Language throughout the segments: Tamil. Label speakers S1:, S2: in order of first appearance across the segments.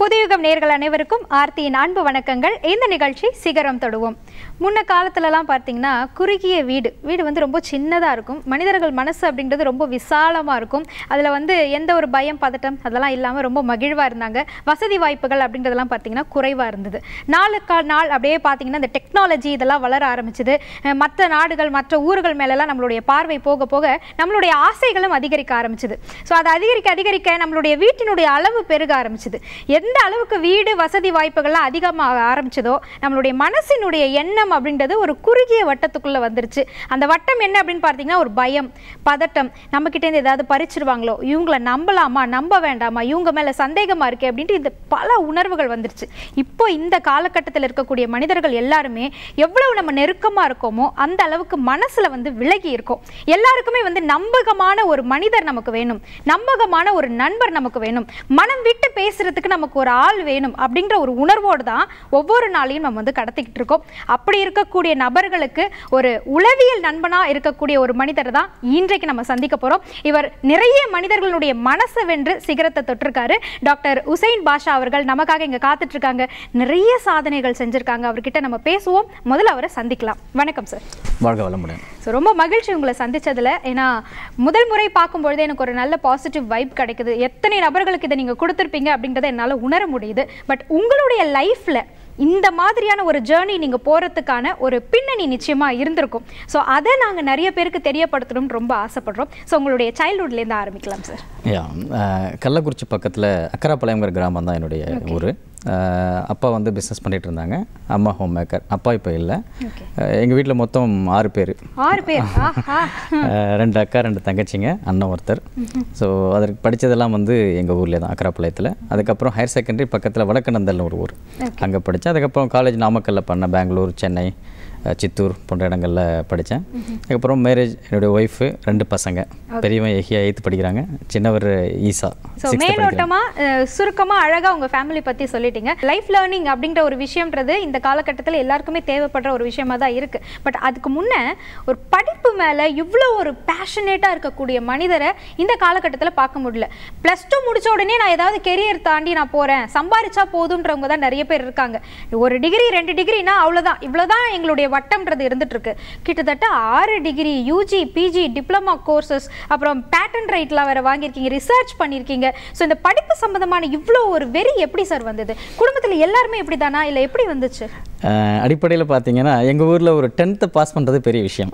S1: புதுயுகம் நேர்கள் அனைவருக்கும் ஆர்த்தியின் அன்பு வணக்கங்கள் இந்த நிகழ்ச்சி சிகரம் தொடுவோம் முன்ன காலத்துலலாம் பார்த்தீங்கன்னா குறுகிய வீடு வீடு வந்து ரொம்ப சின்னதாக இருக்கும் மனிதர்கள் மனசு அப்படின்றது ரொம்ப விசாலமாக இருக்கும் அதில் வந்து எந்த ஒரு பயம் பதட்டம் அதெல்லாம் இல்லாமல் ரொம்ப மகிழ்வாக இருந்தாங்க வசதி வாய்ப்புகள் அப்படின்றதெல்லாம் பார்த்தீங்கன்னா குறைவாக இருந்தது நாளுக்கா நாள் அப்படியே பார்த்தீங்கன்னா இந்த டெக்னாலஜி இதெல்லாம் வளர ஆரம்பிச்சது அஹ் மற்ற நாடுகள் மற்ற ஊர்கள் மேலெல்லாம் நம்மளுடைய பார்வை போக போக நம்மளுடைய ஆசைகளும் அதிகரிக்க ஆரம்பிச்சது ஸோ அது அதிகரிக்க அதிகரிக்க நம்மளுடைய வீட்டினுடைய அளவு பெருக ஆரம்பிச்சது எந்த அளவுக்கு வீடு வசதி வாய்ப்புகள்லாம் அதிகமாக ஆரம்பிச்சதோ நம்மளுடைய மனசினுடைய எண்ணம் அப்படின்றது ஒரு குறுகிய வட்டத்துக்குள்ள வந்துருச்சு அந்த வட்டம் என்ன அப்படின்னு பார்த்தீங்கன்னா ஒரு பயம் பதட்டம் நம்ம கிட்ட இருந்து ஏதாவது பறிச்சிருவாங்களோ இவங்கள நம்பலாமா நம்ப வேண்டாமா இவங்க மேல சந்தேகமா இருக்கே அப்படின்ட்டு இந்த பல உணர்வுகள் வந்துருச்சு இப்போ இந்த காலகட்டத்தில் இருக்கக்கூடிய மனிதர்கள் எல்லாருமே எவ்வளவு நம்ம நெருக்கமா இருக்கோமோ அந்த அளவுக்கு மனசுல வந்து விலகி இருக்கோம் எல்லாருக்குமே வந்து நம்பகமான ஒரு மனிதர் நமக்கு வேணும் நம்பகமான ஒரு நண்பர் நமக்கு வேணும் மனம் விட்டு பேசுறதுக்கு நமக்கு ஒரு ஆள் வேணும் அப்படின்ற ஒரு உணர்வோடு தான் ஒவ்வொரு நாளையும் நம்ம வந்து கடத்திக்கிட்டு இருக்கோம் அப்படி இருக்கக்கூடிய நபர்களுக்கு ஒரு உளவியல் நண்பனா இருக்கக்கூடிய ஒரு மனிதர் தான் இன்றைக்கு நம்ம சந்திக்க போறோம் இவர் நிறைய மனிதர்களுடைய மனசை வென்று சிகரத்தை தொட்டிருக்காரு டாக்டர் உசைன் பாஷா அவர்கள் நமக்காக இங்க காத்துட்டு இருக்காங்க நிறைய சாதனைகள் செஞ்சிருக்காங்க அவர்கிட்ட நம்ம பேசுவோம் முதல்ல அவரை சந்திக்கலாம் வணக்கம் சார்
S2: வாழ்க வளமுடன்
S1: ஸோ ரொம்ப மகிழ்ச்சி உங்களை சந்திச்சதுல ஏன்னா முதல் முறை பார்க்கும்பொழுது எனக்கு ஒரு நல்ல பாசிட்டிவ் வைப் கிடைக்குது எத்தனை நபர்களுக்கு இதை நீங்கள் கொடுத்துருப்பீங்க அப்படின்றத என்னால் உணர முடியுது பட் உங்களுடைய லைஃப்பில் இந்த மாதிரியான ஒரு ஜேர்னி நீங்கள் போகிறதுக்கான ஒரு பின்னணி நிச்சயமாக இருந்திருக்கும் ஸோ அதை நாங்கள் நிறைய பேருக்கு தெரியப்படுத்தணும்னு ரொம்ப ஆசைப்படுறோம் ஸோ உங்களுடைய சைல்ட்ஹுட்லேருந்து ஆரம்பிக்கலாம் சார்
S2: யா அஹ், கள்ளக்குறிச்சி பக்கத்தில் அக்கராப்பாளையங்கிற கிராமம் தான் என்னுடைய ஊர் அப்பா வந்து பிஸ்னஸ் பண்ணிட்டு இருந்தாங்க அம்மா ஹோம் மேக்கர் அப்பா இப்போ இல்லை எங்கள் வீட்டில் மொத்தம் ஆறு பேர்
S1: ஆறு பேர் ஆஹா
S2: ரெண்டு அக்கா ரெண்டு தங்கச்சிங்க அண்ணன் ஒருத்தர் ஸோ அதற்கு படித்ததெல்லாம் வந்து எங்கள் ஊர்லேயே தான் அக்கராப்பாளையத்தில் அதுக்கப்புறம் ஹையர் செகண்டரி பக்கத்தில் வடக்கநந்தல்னு ஒரு ஊர் அங்கே படித்தேன் அதுக்கப்புறம் காலேஜ் நாமக்கல்லில் பண்ணேன் பெங்களூர் சென்னை அஹ், சித்தூர் போன்ற இடங்களில் படித்தேன் அதுக்கப்புறம் மேரேஜ் என்னுடைய ஒய்ஃபு ரெண்டு பசங்க பெரியவன் எஹியா எயித்து படிக்கிறாங்க சின்னவர் ஈசா
S1: ஸோ மேலோட்டமா அஹ், சுருக்கமா அழகா உங்க ஃபேமிலி பத்தி சொல்லிட்டீங்க லைஃப் லேர்னிங் அப்படின்ற ஒரு விஷயம்ன்றது இந்த காலகட்டத்தில் எல்லாருக்குமே தேவைப்படுற ஒரு விஷயமா தான் இருக்கு பட் அதுக்கு முன்ன ஒரு படிப்பு மேல இவ்வளோ ஒரு பேஷனேட்டா இருக்கக்கூடிய மனிதரை இந்த காலகட்டத்தில் பார்க்க முடியல ப்ளஸ் டூ முடிச்ச உடனே நான் ஏதாவது கெரியர் தாண்டி நான் போறேன் சம்பாரிச்சா போதுன்றவங்க தான் நிறைய பேர் இருக்காங்க ஒரு டிகிரி ரெண்டு டிகிரினா அவ்வளவுதான் இவ்வளவுதான் எங்களுடைய வட்டம்ன்றது இருந்துட்டு இருக்கு கிட்டத்தட்ட ஆறு degree UG PG diploma courses அப்புறம் பேட்டன் ரைட்லாம் வேற வாங்கியிருக்கீங்க ரிசர்ச் பண்ணியிருக்கீங்க ஸோ இந்த படிப்பு சம்பந்தமான இவ்வளோ ஒரு வெறி எப்படி சார் வந்தது குடும்பத்தில் எல்லாருமே இப்படி தானா இல்லை எப்படி வந்துச்சு
S2: அடிப்படையில் பார்த்தீங்கன்னா எங்கள் ஊரில் ஒரு டென்த்தை பாஸ் பண்ணுறது பெரிய விஷயம்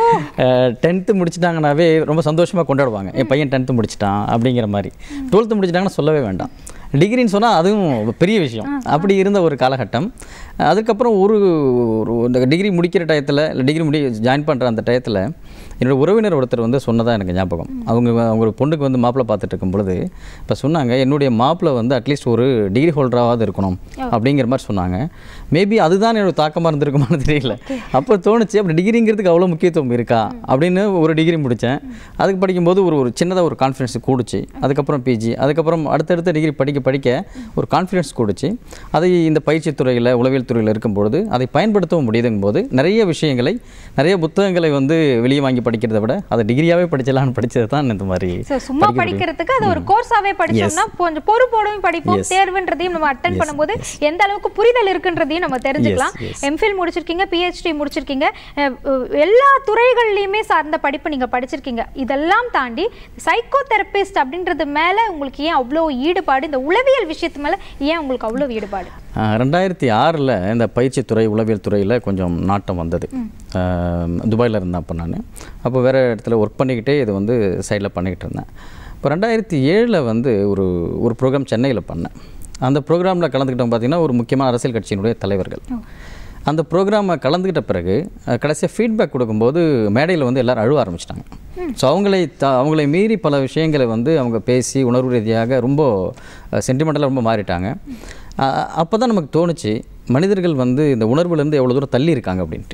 S2: டென்த்து முடிச்சிட்டாங்கனாவே ரொம்ப சந்தோஷமாக கொண்டாடுவாங்க என் பையன் டென்த்து முடிச்சிட்டான் அப்படிங்கிற மாதிரி டுவெல்த்து முடிச்சிட்டாங்கன்னா சொல்லவே வேண்டாம் டிகிரின்னு சொன்னால் அதுவும் பெரிய விஷயம் அப்படி இருந்த ஒரு காலகட்டம் அதுக்கப்புறம் ஒரு ஒரு இந்த டிகிரி முடிக்கிற டயத்தில் இல்லை டிகிரி முடி ஜாயின் பண்ணுற அந்த டயத்தில் என்னோட உறவினர் ஒருத்தர் வந்து சொன்னதாக எனக்கு ஞாபகம் அவங்க அவங்க ஒரு பொண்ணுக்கு வந்து மாப்பிள்ளை பார்த்துட்டு இருக்கும் பொழுது இப்போ சொன்னாங்க என்னுடைய மாப்பிள்ளை வந்து அட்லீஸ்ட் ஒரு டிகிரி ஹோல்டராவது இருக்கணும் அப்படிங்கிற மாதிரி சொன்னாங்க மேபி அதுதான் என்னோட தாக்கமாக இருந்திருக்குமான்னு தெரியல அப்போ தோணுச்சு அப்படி டிகிரிங்கிறதுக்கு அவ்வளோ முக்கியத்துவம் இருக்கா அப்படின்னு ஒரு டிகிரி முடித்தேன் அதுக்கு படிக்கும்போது ஒரு ஒரு சின்னதாக ஒரு கான்ஃபிடன்ஸ் கூடுச்சு அதுக்கப்புறம் பிஜி அதுக்கப்புறம் அடுத்தடுத்த டிகிரி படிக்க படிக்க ஒரு கான்ஃபிடன்ஸ் கூடுச்சு அதை இந்த பயிற்சி துறையில் உளவியல் துறையில் இருக்கும்பொழுது அதை பயன்படுத்தவும் முடியுதுங்கும் போது நிறைய விஷயங்களை நிறைய புத்தகங்களை வந்து வெளியே வாங்கி படிக்கிறத விட அதை டிகிரியாகவே படிச்சலான்னு படிச்சது தான் இந்த மாதிரி
S1: ஸோ சும்மா படிக்கிறதுக்கு அது ஒரு கோர்ஸாவே படிச்சோம்னா கொஞ்சம் பொறுப்போடும் படிப்போம்
S2: Yes.
S1: தேர்வுன்றதையும் நம்ம அட்டன் பண்ணும்போது எந்த அளவுக்கு புரிதல் இருக்குன்றதையும் நம்ம தெரிஞ்சுக்கலாம்
S2: Yes, yes.
S1: எம்ஃபில் முடிச்சிருக்கீங்க பிஹெச்டி முடிச்சிருக்கீங்க அஹ், அஹ், எல்லா துறைகள்லையுமே சார்ந்த படிப்பு நீங்க படிச்சிருக்கீங்க இதெல்லாம் தாண்டி சைக்கோ தெரபிஸ்ட் அப்படின்றது மேல உங்களுக்கு ஏன் அவ்வளோ ஈடுபாடு இந்த உளவியல் விஷயத்து மேல ஏன் உங்களுக்கு அவ்வளோ ஈடுபாடு
S2: ஆஹ் ரெண்டாயிரத்தி ஆறில் இந்த பயிற்சி துறை உளவியல் துறையில் கொஞ்சம் நாட்டம் வந்தது துபாயில் இருந்தேன் அப்போ நான் அப்போ வேறு இடத்துல ஒர்க் பண்ணிக்கிட்டே இது வந்து சைடில் பண்ணிக்கிட்டு இருந்தேன் இப்போ ரெண்டாயிரத்தி ஏழில் வந்து ஒரு ஒரு ப்ரோக்ராம் சென்னையில் பண்ணேன் அந்த ப்ரோக்ராமில் கலந்துக்கிட்டவங்க பார்த்தீங்கன்னா ஒரு முக்கியமான அரசியல் கட்சியினுடைய தலைவர்கள் அந்த ப்ரோக்ராமை கலந்துக்கிட்ட பிறகு கடைசியாக ஃபீட்பேக் கொடுக்கும்போது மேடையில் வந்து எல்லாரும் அழுவ ஆரம்பிச்சிட்டாங்க ஸோ அவங்களை த அவங்களை மீறி பல விஷயங்களை வந்து அவங்க பேசி உணர்வு ரீதியாக ரொம்ப சென்டிமெண்டலாக ரொம்ப மாறிட்டாங்க அப்போ தான் நமக்கு தோணுச்சு மனிதர்கள் வந்து இந்த உணர்வுலேருந்து எவ்வளோ தூரம் தள்ளி இருக்காங்க அப்படின்ட்டு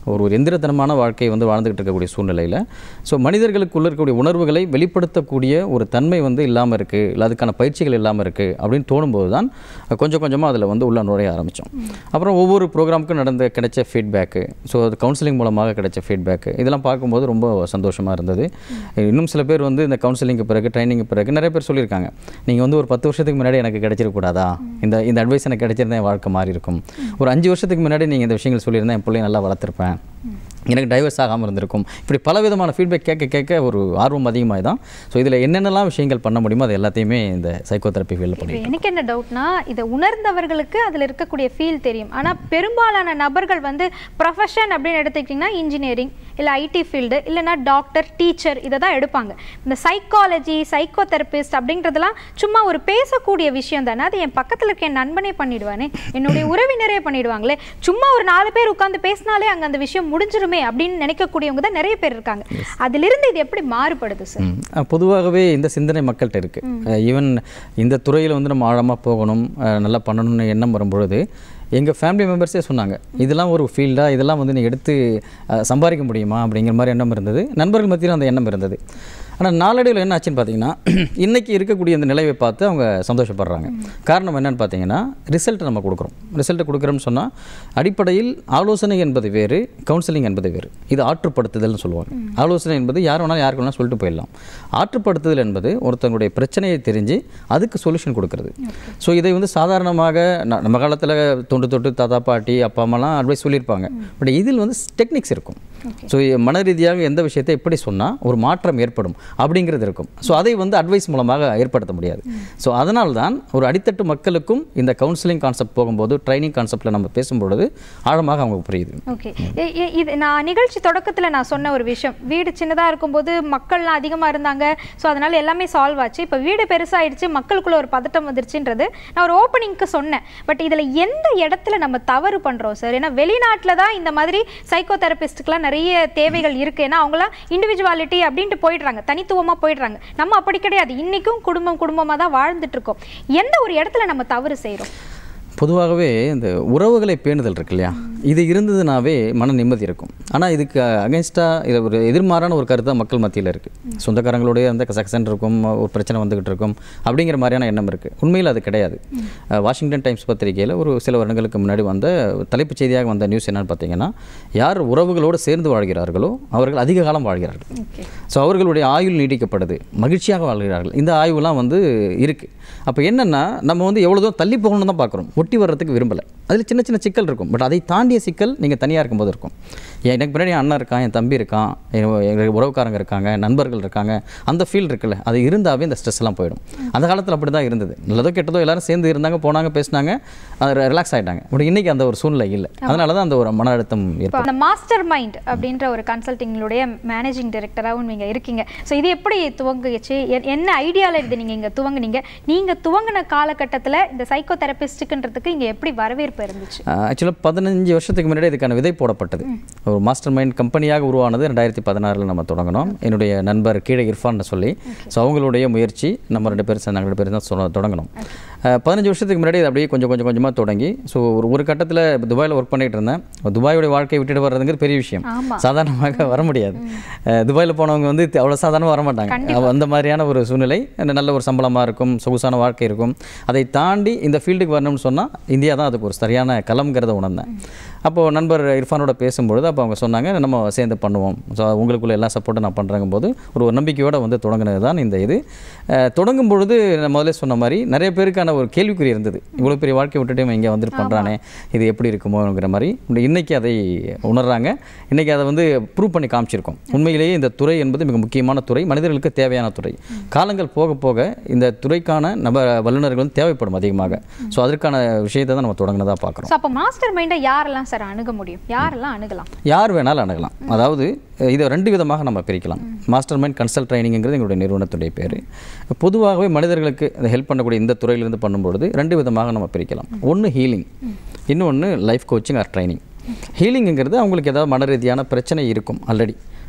S2: ஒரு ஒரு எந்திரத்தனமான வாழ்க்கை வந்து வாழ்ந்துகிட்டு இருக்கக்கூடிய சூழ்நிலையில் ஸோ மனிதர்களுக்குள்ள இருக்கக்கூடிய உணர்வுகளை வெளிப்படுத்தக்கூடிய ஒரு தன்மை வந்து இல்லாமல் இருக்குது இல்லை அதுக்கான பயிற்சிகள் இல்லாமல் இருக்குது அப்படின்னு தோணும்போது தான் கொஞ்சம் கொஞ்சமாக அதில் வந்து உள்ள நுழைய ஆரம்பித்தோம் அப்புறம் ஒவ்வொரு ப்ரோக்ராமுக்கும் நடந்த கிடைச்ச ஃபீட்பேக்கு ஸோ அது கவுன்சிலிங் மூலமாக கிடைச்ச ஃபீட்பேக்கு இதெல்லாம் பார்க்கும்போது ரொம்ப சந்தோஷமாக இருந்தது இன்னும் சில பேர் வந்து இந்த கவுன்சிலிங்க்கு பிறகு ட்ரைனிங்க்கு பிறகு நிறைய பேர் சொல்லியிருக்காங்க நீங்கள் வந்து ஒரு பத்து வருஷத்துக்கு முன்னாடி எனக்கு கிடைச்சிருக்கூடாதா இந்த இந்த அட்வைஸ் எனக்கு கிடைச்சிருந்தா என் வாழ்க்கை மாறி இருக்கும் ஒரு அஞ்சு வருஷத்துக்கு முன்னாடி நீங்கள் இந்த விஷயங்கள் சொல்லியிருந்தா என் பிள்ளைய நல்லா வளர்த்துருப்பேன் எனக்கு டைவர்ஸ் ஆகாமல் இருந்திருக்கும் இப்படி பல விதமான ஃபீட்பேக் கேட்க கேட்க ஒரு ஆர்வம் அதிகமாக தான் ஸோ இதில் என்னென்னலாம் விஷயங்கள் பண்ண முடியுமோ அது எல்லாத்தையுமே இந்த சைக்கோதெரப்பி ஃபீல்டில் பண்ணி
S1: இப்போ எனக்கு என்ன டவுட்னா இதை உணர்ந்தவர்களுக்கு அதில் இருக்கக்கூடிய ஃபீல் தெரியும் ஆனால் பெரும்பாலான நபர்கள் வந்து ப்ரொஃபஷன் அப்படின்னு எடுத்துக்கிட்டிங்கன்னா இன்ஜினியரிங் இல்லை ஐடி ஃபீல்டு இல்லைன்னா டாக்டர் டீச்சர் இதை தான் எடுப்பாங்க இந்த சைக்காலஜி சைக்கோ தெரபிஸ்ட் அப்படின்றதெல்லாம் சும்மா ஒரு பேசக்கூடிய விஷயம் தானே அது என் பக்கத்தில் இருக்க என் நண்பனே பண்ணிடுவானே என்னுடைய உறவினரே பண்ணிடுவாங்களே சும்மா ஒரு நாலு பேர் உட்காந்து பேசினாலே அங்கே அந்த விஷயம் முடிஞ்சிருமே அப்படின்னு நினைக்கக்கூடியவங்க தான் நிறைய பேர் இருக்காங்க அதிலிருந்து இது எப்படி மாறுபடுது சார்
S2: ம். அஹ் பொதுவாகவே இந்த சிந்தனை மக்கள்கிட்ட இருக்குது ஈவன் இந்த துறையில் வந்து நம்ம ஆழமாக போகணும் அஹ் நல்லா பண்ணணும்னு எண்ணம் வரும்பொழுது எங்கள் ஃபேமிலி மெம்பர்ஸே சொன்னாங்க இதெல்லாம் ஒரு ஃபீல்டாக இதெல்லாம் வந்து நீ எடுத்து அஹ், சம்பாதிக்க முடியுமா அப்படிங்கிற மாதிரி எண்ணம் இருந்தது நண்பர்கள் மத்தியில் அந்த எண்ணம் இருந்தது ஆனால் நாளடைவில் என்ன ஆச்சுன்னு பார்த்தீங்கன்னா இன்றைக்கி இருக்கக்கூடிய இந்த நிலையை பார்த்து அவங்க சந்தோஷப்படுறாங்க காரணம் என்னன்னு பார்த்தீங்கன்னா ரிசல்ட் நம்ம கொடுக்குறோம் ரிசல்ட் கொடுக்குறோம்னு சொன்னால் அடிப்படையில் ஆலோசனை என்பது வேறு கவுன்சிலிங் என்பது வேறு இது ஆற்றுப்படுத்துதல்னு சொல்லுவாங்க ஆலோசனை என்பது யார் வேணாலும் யாருக்கு வேணாலும் சொல்லிட்டு போயிடலாம் ஆற்றுப்படுத்துதல் என்பது ஒருத்தங்களுடைய பிரச்சனையை தெரிஞ்சு அதுக்கு சொல்யூஷன் கொடுக்கறது ஸோ இதை வந்து சாதாரணமாக ந- நம்ம காலத்தில் தொண்டு தொட்டு தாத்தா பாட்டி அப்பா அம்மாலாம் அட்வைஸ் சொல்லியிருப்பாங்க பட் இதில் வந்து டெக்னிக்ஸ் இருக்கும் ஸோ மன ரீதியாக எந்த விஷயத்தை எப்படி சொன்னால் ஒரு மாற்றம் ஏற்படும் அப்படிங்கிறது இருக்கும் ஸோ அதை வந்து அட்வைஸ் மூலமாக ஏற்படுத்த முடியாது ஸோ அதனால் தான் ஒரு அடித்தட்டு மக்களுக்கும் இந்த கவுன்சிலிங் கான்செப்ட் போகும்போது ட்ரைனிங் கான்செப்ட்டில் நம்ம பேசும்பொழுது ஆழமாக அவங்களுக்கு புரியுது
S1: ஓகே இது நான் நிகழ்ச்சி தொடக்கத்தில் நான் சொன்ன ஒரு விஷயம் வீடு சின்னதாக இருக்கும்போது மக்கள்லாம் அதிகமாக இருந்தாங்க ஸோ அதனால எல்லாமே சால்வ் ஆச்சு இப்போ வீடு பெருசாயிடுச்சு மக்களுக்குள்ள ஒரு பதட்டம் வந்துருச்சுன்றது நான் ஒரு ஓப்பனிங்க்கு சொன்னேன் பட் இதில் எந்த இடத்துல நம்ம தவறு பண்ணுறோம் சார் ஏன்னா வெளிநாட்டில் தான் இந்த மாதிரி சைக்கோ தெரபிஸ்ட்டுக்கெலாம் நிறைய தேவைகள் இருக்குது ஏன்னா அவங்களாம் இண்டிவிஜுவாலிட்டி அப்படின்ட்டு போயிடுறாங்க தனித்துவமாக போயிடுறாங்க நம்ம அப்படி கிடையாது இன்றைக்கும் குடும்பம் குடும்பமாக தான் வாழ்ந்துட்டு இருக்கோம் எந்த ஒரு இடத்துல நம்ம தவறு செய்கிறோம்
S2: பொதுவாகவே இந்த உறவுகளை பேணுதல் இருக்கு இல்லையா இது இருந்ததுனாவே மன நிம்மதி இருக்கும் ஆனால் இதுக்கு அகைன்ஸ்டாக இது ஒரு எதிர்மாறான ஒரு கருத்தாக மக்கள் மத்தியில் இருக்குது சொந்தக்காரங்களுடைய அந்த சக்சன் இருக்கும் ஒரு பிரச்சனை வந்துகிட்டு இருக்கும் அப்படிங்கிற மாதிரியான எண்ணம் இருக்குது உண்மையில் அது கிடையாது அஹ், வாஷிங்டன் டைம்ஸ் பத்திரிகையில் ஒரு சில வருடங்களுக்கு முன்னாடி வந்த தலைப்புச் செய்தியாக வந்த நியூஸ் என்னன்னு பார்த்தீங்கன்னா யார் உறவுகளோடு சேர்ந்து வாழ்கிறார்களோ அவர்கள் அதிக காலம் வாழ்கிறார்கள்
S1: ஓகே
S2: ஸோ அவர்களுடைய ஆயுள் நீடிக்கப்படுது மகிழ்ச்சியாக வாழ்கிறார்கள் இந்த ஆய்வுலாம் வந்து இருக்குது அப்போ என்னென்னா நம்ம வந்து எவ்வளோ தூரம் தள்ளி போகணும்னு தான் பார்க்குறோம் ஒட்டி வர்றதுக்கு விரும்பலை அதில் சின்ன சின்ன சிக்கல் இருக்கும் பட் அதை தாண்டிய சிக்கல் நீங்கள் தனியாக இருக்கும்போது இருக்கும் என் எனக்கு பின்னாடி என் அண்ணன் இருக்கான் என் தம்பி இருக்கான் என் எங்கள் உறவுக்காரங்க இருக்காங்க நண்பர்கள் இருக்காங்க அந்த ஃபீல் இருக்குல்ல அது இருந்தாவே இந்த ஸ்ட்ரெஸ் எல்லாம் போயிடும் அந்த காலத்தில் அப்படி தான் இருந்தது நல்லதோ கெட்டதோ எல்லாரும் சேர்ந்து இருந்தாங்க போனாங்க பேசினாங்க அது ரிலாக்ஸ் ஆகிட்டாங்க பட் இன்றைக்கி அந்த ஒரு சூழ்நிலை இல்லை அதனால தான் அந்த ஒரு மன அழுத்தம்
S1: இப்போ
S2: ஏற்படும்
S1: அந்த மாஸ்டர் மைண்ட் அப்படின்ற ஒரு கன்சல்டிங்களுடைய மேனேஜிங் டைரக்டராகவும் நீங்கள் இருக்கீங்க ஸோ இது எப்படி துவங்குச்சு எ- என்ன ஐடியாவில் இது நீங்கள் இங்கே துவங்குனீங்க நீங்கள் துவங்கின காலகட்டத்தில் இந்த சைக்கோ தெரபிஸ்ட்டுக்குன்றதுக்கு இங்கே எப்படி வரவேற்பு இருந்துச்சு
S2: ஆக்சுவலாக பதினஞ்சு வருஷத்துக்கு முன்னாடி இதுக்கான விதை போடப்பட்டது ஒரு மாஸ்டர் மைண்ட் கம்பெனியாக உருவானது ரெண்டாயிரத்தி பதினாறில் நம்ம தொடங்கினோம் என்னுடைய நண்பர் கீழே இர்ஃபான்னு சொல்லி ஸோ அவங்களுடைய முயற்சி நம்ம ரெண்டு பேரும் சேர்ந்து நாங்கள் ரெண்டு பேரும் தான் சொன்ன- தொடங்கினோம் அஹ், பதினஞ்சு வருஷத்துக்கு முன்னாடி இது அப்படியே கொஞ்சம் கொஞ்சம் கொஞ்சமாக தொடங்கி ஸோ ஒரு ஒரு கட்டத்தில் துபாயில் ஒர்க் பண்ணிட்டு இருந்தேன் துபாயோட வாழ்க்கையை விட்டுட்டு வர்றதுங்கிறது பெரிய விஷயம்
S1: ஆமா.
S2: சாதாரணமாக வர முடியாது துபாயில் போனவங்க வந்து தி- அவ்வளோ சாதாரணமாக வர மாட்டாங்க அவ- அந்த மாதிரியான ஒரு சூழ்நிலை அந்த நல்ல ஒரு சம்பளமாக இருக்கும் சொகுசான வாழ்க்கை இருக்கும் அதை தாண்டி இந்த ஃபீல்டுக்கு வரணும்னு சொன்னால் இந்தியா தான் அதுக்கு ஒரு சரியான களம்ங்கிறத உணர்ந்தேன் அப்போது நண்பர் இர்ஃபானோட பேசும்பொழுது அப்போ அவங்க சொன்னாங்க நம்ம சேர்ந்து பண்ணுவோம் ஸோ உங்களுக்குள்ள எல்லா சப்போர்ட்டும் நான் பண்ணுறங்கும் போது ஒரு நம்பிக்கையோடு வந்து தொடங்கினது தான் இந்த இது அஹ், தொடங்கும் பொழுது நான் முதல்ல சொன்ன மாதிரி நிறைய பேருக்கான ஒரு கேள்விக்குறி இருந்தது இவ்வளோ பெரிய வாழ்க்கை விட்டுட்டு இவன் இங்கே வந்துட்டு பண்ணுறானே இது எப்படி இருக்குமோங்கிற மாதிரி இன்னைக்கு அதை உணர்றாங்க இன்னைக்கு அதை வந்து ப்ரூவ் பண்ணி காமிச்சிருக்கோம் உண்மையிலேயே இந்த துறை என்பது மிக முக்கியமான துறை மனிதர்களுக்கு தேவையான துறை காலங்கள் போக போக இந்த துறைக்கான நப வல்லுநர்கள் வந்து தேவைப்படும் அதிகமாக ஸோ அதற்கான விஷயத்தை தான் நம்ம தொடங்கினதாக பார்க்குறோம்
S1: ஸோ அப்போ மாஸ்டர் மைண்டை யாரெல்லாம் சார் அணுக முடியும் யாரெல்லாம் அணுகலாம்
S2: யார் வேணாலும் அணுகலாம் அதாவது அஹ், இதை ரெண்டு விதமாக நம்ம பிரிக்கலாம் மாஸ்டர் மைண்ட் கன்சல்ட் ட்ரைனிங்கிறது எங்களுடைய நிறுவனத்துடைய பேர் பொதுவாகவே மனிதர்களுக்கு அதை ஹெல்ப் பண்ணக்கூடிய இந்த துறையிலிருந்து பண்ணும்பொழுது ரெண்டு விதமாக நம்ம பிரிக்கலாம் ஒன்று ஹீலிங் இன்னொன்று லைஃப் கோச்சிங் ஆர் ட்ரைனிங் ஹீலிங்கிறது அவங்களுக்கு ஏதாவது மன ரீதியான பிரச்சனை இருக்கும் ஆல்ரெடி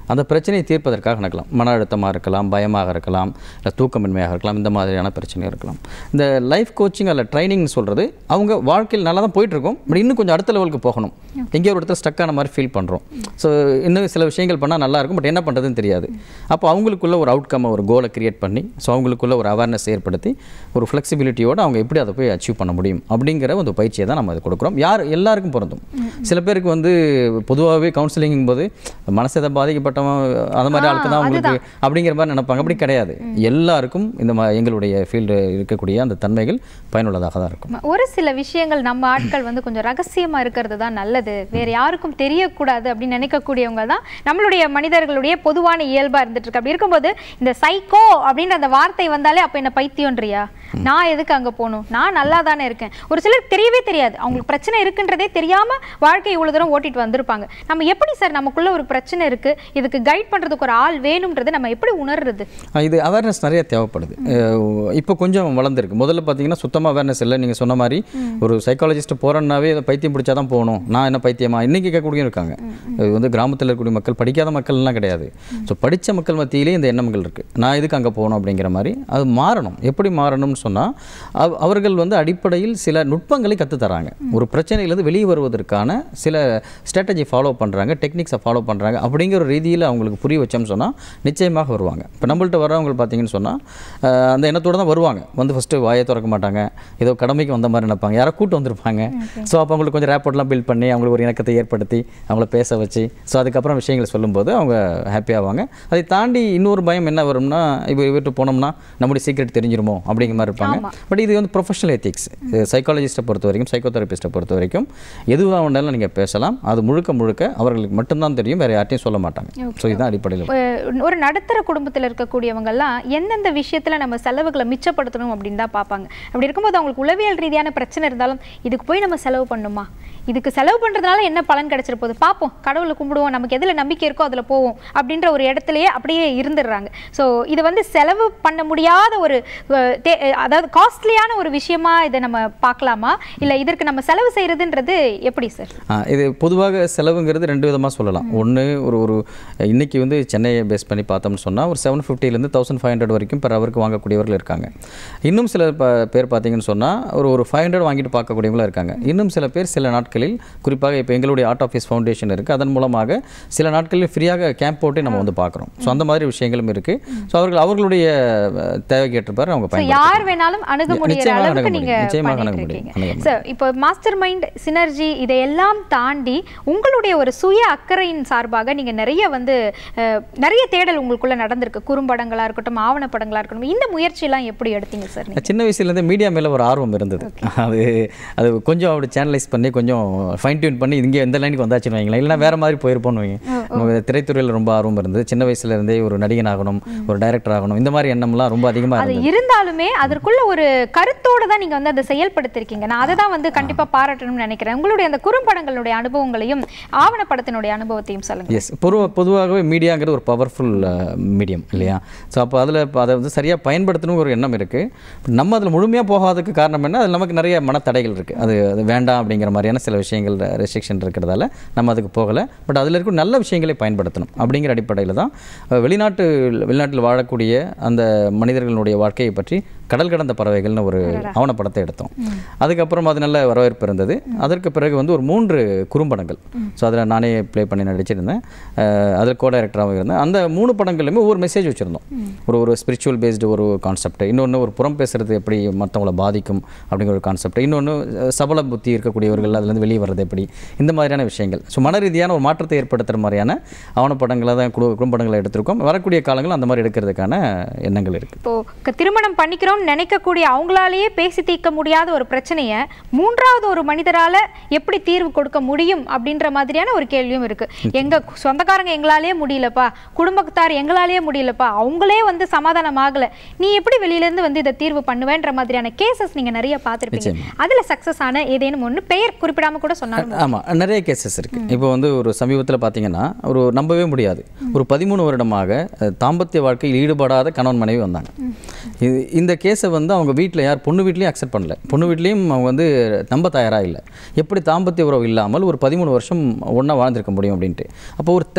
S2: அந்த பிரச்சனையை தீர்ப்பதற்காக நடக்கலாம் மன அழுத்தமாக இருக்கலாம் பயமாக இருக்கலாம் இல்லை தூக்கமின்மையாக இருக்கலாம் இந்த மாதிரியான பிரச்சனை இருக்கலாம் இந்த லைஃப் கோச்சிங் அல்ல ட்ரைனிங்னு சொல்கிறது அவங்க வாழ்க்கையில் நல்லா தான் போயிட்டுருக்கும் பட் இன்னும் கொஞ்சம் அடுத்த லெவலுக்கு போகணும் எங்கேயோ ஒரு இடத்துல ஸ்டக் ஆன மாதிரி ஃபீல் பண்ணுறோம் ஸோ இன்னும் சில விஷயங்கள் பண்ணால் நல்லா இருக்கும் பட் என்ன பண்ணுறதுன்னு தெரியாது அப்போ அவங்களுக்குள்ள ஒரு அவுட்கம் ஒரு கோலை கிரியேட் பண்ணி ஸோ அவங்களுக்குள்ள ஒரு அவேர்னஸ் ஏற்படுத்தி ஒரு ஃப்ளெக்சிபிலிட்டியோட அவங்க எப்படி அதை போய் அச்சீவ் பண்ண முடியும் அப்படிங்கிற ஒரு பயிற்சியை தான் நம்ம அது கொடுக்குறோம் யார் எல்லாருக்கும் பொருந்தும் சில பேருக்கு வந்து பொதுவாகவே கவுன்சிலிங் போது மனசை பாதிக்கப்பட்டவன் அந்த மாதிரி ஆளுக்கு தான் அவங்களுக்கு அப்படிங்கிற மாதிரி நினைப்பாங்க அப்படி கிடையாது எல்லாருக்கும் இந்த மா எங்களுடைய ஃபீல்டு இருக்கக்கூடிய அந்த தன்மைகள் பயனுள்ளதாக தான் இருக்கும்
S1: ஒரு சில விஷயங்கள் நம்ம ஆட்கள் வந்து கொஞ்சம் ரகசியமா இருக்கிறது தான் நல்லது வேற யாருக்கும் தெரியக்கூடாது அப்படின்னு நினைக்கக்கூடியவங்க தான் நம்மளுடைய மனிதர்களுடைய பொதுவான இயல்பா இருந்துட்டு இருக்கு அப்படி இருக்கும்போது இந்த சைக்கோ அப்படின்ற அந்த வார்த்தை வந்தாலே அப்ப என்ன பைத்தியம்ன்றியா நான் எதுக்கு அங்க போகணும் நான் நல்லா தானே இருக்கேன் ஒரு சிலருக்கு தெரியவே தெரியாது அவங்களுக்கு பிரச்சனை இருக்குன்றதே தெரியாம வாழ்க்கை இவ்வளவு தூரம் ஓட்டிட்டு வந்திருப்பாங்க நம்ம எப்படி சார் நமக்குள்ள ஒரு பிரச்சனை இருக்கு இதுக்கு கைட் பண்றதுக்கு ஒரு ஆள் வேணும்ன்றது நம்ம எப்படி உணர்றது
S2: ஆ, இது அவேர்னஸ் நிறைய தேவைப்படுது அஹ் இப்போ கொஞ்சம் வளர்ந்துருக்கு முதல்ல பார்த்தீங்கன்னா சுத்தமாக அவேர்னஸ் இல்லை நீங்கள் சொன்ன மாதிரி ஒரு சைக்காலஜிஸ்ட் போகிறேன்னாவே இதை பைத்தியம் பிடிச்சா தான் போகணும் நான் என்ன பைத்தியமா இன்னைக்கு கேட்கக்கூடிய இருக்காங்க இது வந்து கிராமத்தில் இருக்கக்கூடிய மக்கள் படிக்காத மக்கள்லாம் கிடையாது ஸோ படித்த மக்கள் மத்தியிலே இந்த எண்ணங்கள் இருக்குது நான் எதுக்கு அங்கே போகணும் அப்படிங்கிற மாதிரி அது மாறணும் எப்படி மாறணும்னு சொன்னால் அவர்கள் வந்து அடிப்படையில் சில நுட்பங்களை கற்றுத் தராங்க ஒரு பிரச்சனையிலேருந்து வெளியே வருவதற்கான சில ஸ்ட்ராட்டஜி ஃபாலோ பண்ணுறாங்க டெக்னிக்ஸை ஃபாலோ பண்ணுறாங்க அப்படிங்கிற ஒரு ரீதியில் அவங்களுக்கு புரிய வச்சோம்னு சொன்னால் நிச்சயமாக வருவாங்க இப்போ நம்மள்ட்ட வரவங்க பார்த்தீங்கன்னு சொன்னால் அந்த எண்ணத்தோட தான் வருவாங்க வந்து ஃபஸ்ட்டு வாயை திறக்க மாட்டாங்க ஏதோ கடமைக்கு வந்த மாதிரி நினைப்பாங்க யாரோ கூட்டு வந்திருப்பாங்க ஸோ அப்போ அவங்களுக்கு கொஞ்சம் ரேப்போர்ட்லாம் பில்ட் பண்ணி அவங்களுக்கு ஒரு இணக்கத்தை ஏற்படுத்தி அவங்கள பேச வச்சு ஸோ அதுக்கப்புறம் விஷயங்களை சொல்லும்போது அவங்க ஹாப்பியாவாங்க அதை தாண்டி இன்னொரு பயம் என்ன வரும்னா இப்போ இவர்கிட்ட போனோம்னா நம்முடைய சீக்ரெட் தெரிஞ்சிருமோ அப்படிங்கிற மாதிரி இருப்பாங்க பட் இது வந்து ப்ரொஃபஷனல் எத்திக்ஸ் சைக்காலஜிஸ்ட்டை பொறுத்த வரைக்கும் சைக்கோதெரபிஸ்ட்டை பொறுத்த வரைக்கும் எதுவாக வேணாலும் நீங்கள் பேசலாம் அது முழுக்க முழுக்க அவர்களுக்கு மட்டும்தான் தெரியும் வேறு யார்ட்டையும் சொல்ல மாட்டாங்க ஸோ இதுதான் அடிப்படையில்
S1: அஹ் ஒரு நடுத்தர குடும்பத்தில் இருக்கக்கூடியவங்கெல்லாம் எந்தெந்த விஷயத்தில் நம்ம செலவுகளை மிச்சப்படுத்தணும் அப்படின்னு தான் பார்ப்பாங்க அப்படி இருக்கும்போது அவங்களுக்கு உளவியல் ரீதியான பிரச்சனை இருந்தாலும் இதுக்கு போய் நம்ம செலவு பண்ணுமா இதுக்கு செலவு பண்ணுறதுனால என்ன பலன் கிடைச்சிட போகுது பார்ப்போம் கடவுளை கும்பிடுவோம் நமக்கு எதில் நம்பிக்கை இருக்கோ அதில் போவோம் அப்படின்ற ஒரு இடத்துலயே அப்படியே இருந்துடுறாங்க ஸோ இது வந்து செலவு பண்ண முடியாத ஒரு அஹ், தே- அதாவது காஸ்ட்லியான ஒரு விஷயமா இதை நம்ம பார்க்கலாமா இல்லை இதற்கு நம்ம செலவு செய்யறதுன்றது எப்படி சார்
S2: ஆ, இது பொதுவாக செலவுங்கிறது ரெண்டு விதமாக சொல்லலாம் ஒன்று ஒரு ஒரு இன்னைக்கு வந்து சென்னையை பேஸ் பண்ணி பார்த்தோம்னு சொன்னால் ஒரு செவன் ஃபிஃப்டிலேருந்து தௌசண்ட் ஃபைவ் ஹண்ட்ரட் வரைக்கும் பெர் ஹவருக்கு வாங்கக்கூடியவர்கள் இருக்காங்க இன்னும் சில ப பேர் பார்த்தீங்கன்னு சொன்னால் ஒரு ஒரு ஃபைவ் ஹண்ட்ரட் வாங்கிட்டு பார்க்கக்கூடியவங்களும் இருக்காங்க இன்னும் சில பேர் சில நாட்களில் குறிப்பாக இப்போ எங்களுடைய ஆர்ட் ஆஃபீஸ் ஃபவுண்டேஷன் இருக்குது அதன் மூலமாக சில நாட்களில் ஃப்ரீயாக கேம்ப் போட்டு நம்ம வந்து பார்க்குறோம் ஸோ அந்த மாதிரி விஷயங்களும் இருக்குது ஸோ அவர்கள் அவர்களுடைய அஹ், தேவைக்கு ஏற்றப்பாறு அவங்க
S1: ஸோ
S2: பயன்படுத்தி
S1: யார் வேணாலும் அணுக முடியிற
S2: நிச்சயமாக
S1: அளவுக்கு
S2: அணுக
S1: நீங்க
S2: முடியும். நிச்சயமாக
S1: பண்ணிட்டு
S2: அணுக முடியும்.
S1: இருக்கீங்க
S2: அணுக முடியும்.
S1: சார் இப்போ மாஸ்டர் மைண்ட் சினர்ஜி இதையெல்லாம் தாண்டி உங்களுடைய ஒரு சுய அக்கறையின் சார்பாக நீங்க நிறைய வந்து அஹ், நிறைய தேடல் உங்களுக்குள்ள நடந்திருக்கு குறும்படங்களா இருக்கட்டும் ஆவணப்படங்களா இருக்கட்டும் இந்த முயற்சியெல்லாம் எப்படி எடுத்தீங்க சார் நீங்க
S2: சின்ன வயசுலேருந்து மீடியா மேலே ஒரு ஆர்வம் இருந்தது அது அது கொஞ்சம் அப்படி சேனலைஸ் பண்ணி கொஞ்சம் ஃபைன் டியூன் பண்ணி இங்கே எந்த லைனுக்கு வந்தாச்சுன்னு வைங்களேன் இல்லைன்னா வேறு மாதிரி போயிருப்போம்னு வைங்க நமக்கு திரைத்துறையில் ரொம்ப ஆர்வம் இருந்தது சின்ன வயசுல இருந்தே ஒரு நடிகன் ஆகணும் ஒரு டைரக்டர் ஆகணும் இந்த மாதிரி எண்ணம்லாம் ரொம்ப அதிகமாக
S1: அது
S2: இருந்தது
S1: இருந்தாலுமே அதற்குள்ள ஒரு கருத்தோட தான் நீங்க வந்து அதை செயல்படுத்திருக்கீங்க நான் அதை தான் வந்து கண்டிப்பா பாராட்டணும்னு நினைக்கிறேன் உங்களுடைய அந்த குறும்படங்களுடைய அனுபவங்களையும் ஆவணப்படத்தினுடைய அனுபவத்தையும் சொல்லுங்க
S2: எஸ் பொதுவாக பொதுவாகவே மீடியாங்கிறது ஒரு பவர்ஃபுல் மீடியம் இல்லையா ஸோ அப்போ அதில் அதை வந்து சரியாக பயன்படுத்தணும் ஒரு எண்ணம் இருக்குது நம்ம அதில் முழுமையாக போகாததுக்கு காரணம் என்ன அதில் நமக்கு நிறைய மனத்தடைகள் இருக்குது அது அது வேண்டாம் அப்படிங்கிற மாதிரியான சில விஷயங்கள் ரெஸ்ட்ரிக்ஷன் இருக்கிறதால நம்ம அதுக்கு போகலை பட் அதில் இருக்கும் நல்ல விஷயங்களை பயன்படுத்தணும் அப்படிங்கிற அடிப்படையில் தான் அஹ், வெளிநாட்டு வெளிநாட்டில் வாழக்கூடிய அந்த மனிதர்களுடைய வாழ்க்கையை பற்றி கடல் கடந்த பறவைகள்னு ஒரு ஆவணப்படத்தை எடுத்தோம் அதுக்கப்புறம் அது நல்ல வரவேற்பு இருந்தது அதற்கு பிறகு வந்து ஒரு மூன்று குறும்படங்கள் ஸோ அதில் நானே ப்ளே பண்ணி நடிச்சிருந்தேன் அஹ் அதில் கோ டைரக்டராகவும் இருந்தேன் அந்த மூணு படங்கள்லையுமே ஒரு மெசேஜ் வச்சுருந்தோம் ஒரு ஒரு ஸ்பிரிச்சுவல் பேஸ்டு ஒரு கான்செப்ட் இன்னொன்று ஒரு புறம் பேசுறது எப்படி மற்றவங்கள பாதிக்கும் அப்படிங்கிற ஒரு கான்செப்ட் இன்னொன்று சபல புத்தி இருக்கக்கூடியவர்கள் அதுலேருந்து வெளியே வர்றது எப்படி இந்த மாதிரியான விஷயங்கள் ஸோ மன ரீதியான ஒரு மாற்றத்தை ஏற்படுத்துகிற மாதிரியான ஆவணப்படங்களை தான் குடு குறும்படங்களை எடுத்திருக்கோம் வரக்கூடிய காலங்கள் அந்த மாதிரி எடுக்கிறதுக்கான எண்ணங்கள் இருக்குது
S1: இப்போ க- திருமணம் பண்ணிக்கிறோம் நினைக்கக்கூடிய அவங்களாலேயே பேசி தீர்க்க முடியாத ஒரு பிரச்சனையை மூன்றாவது ஒரு மனிதரால எப்படி தீர்வு கொடுக்க முடியும் அப்படின்ற மாதிரியான ஒரு கேள்வியும் இருக்கு எங்க கு- சொந்தக்காரங்க எங்களாலேயே முடியலப்பா குடும்பத்தார் எங்களாலேயே முடியலப்பா அவங்களே வந்து சமாதானம் ஆகல நீ எப்படி வெளியில இருந்து வந்து இதை தீர்வு பண்ணுவேன்ற மாதிரியான கேசஸ் நீங்க நிறைய பார்த்திருப்பீங்க அதுல சக்சஸ் ஆன ஏதேனும் ஒண்ணு பெயர் குறிப்பிடாம கூட சொன்னாலும்
S2: ஆமாம் நிறைய கேசஸ் இருக்குது இப்போ வந்து ஒரு சமீபத்தில் பார்த்தீங்கன்னா ஒரு நம்பவே முடியாது ஒரு பதிமூணு வருடமாக அஹ், தாம்பத்திய வாழ்க்கையில் ஈடுபடாத கணவன் மனைவி வந்தாங்க இது இந்த கேஸை வந்து அவங்க வீட்டில் யார் பொண்ணு வீட்லேயும் அக்செப்ட் பண்ணல பொண்ணு வீட்லேயும் அவங்க வந்து நம்ப தயாராக இல்லை எப்படி தாம்பத்திய உறவு இல்லாமல் ஒரு பதிமூணு வருஷம் ஒன்றா வாழ்ந்திருக்க முடியும் அப்படின்ட்டு அப்போ ஒரு தேர்ட் பார்ட்டி